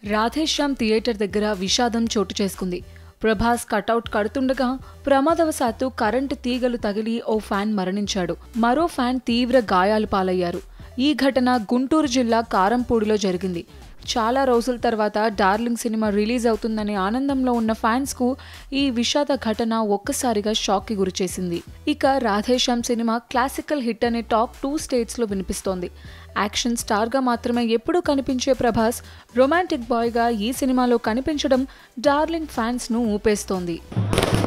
Radhe Shyam theatre దగ్గర విషాదం చోటు చేసుకుంది ప్రభాస్ కటౌట్ కడుతుండగా ప్రమాదవశాత్తు కరెంటు తీగలు తగిలి ఓ ఫ్యాన్ మరణించాడు మరో ఫ్యాన్ తీవ్ర గాయాలు పాలయ్యారు ఈ ఘటన గుంటూరు జిల్లా కారంపూడిలో జరిగింది చాలా రోజుల తర్వాత డార్లింగ్ సినిమా రిలీజ్ అవుతుందనే ఆనందంలో ఉన్న ఫ్యాన్స్ కు ఈ విషాద ఘటన ఒక్కసారిగా షాక్ కి గురిచేసింది ఇక రాధేశ్యామ్ సినిమా క్లాసికల్ హిట్ అనే టాక్ టూ స్టేట్స్ లో వినిపిస్తోంది యాక్షన్ స్టార్ గా మాత్రమే ఎప్పుడూ కనిపించే ప్రభాస్ రొమాంటిక్ బాయ్ గా ఈ సినిమాలో కనిపించడం డార్లింగ్ ఫ్యాన్స్ ను ఊపేస్తోంది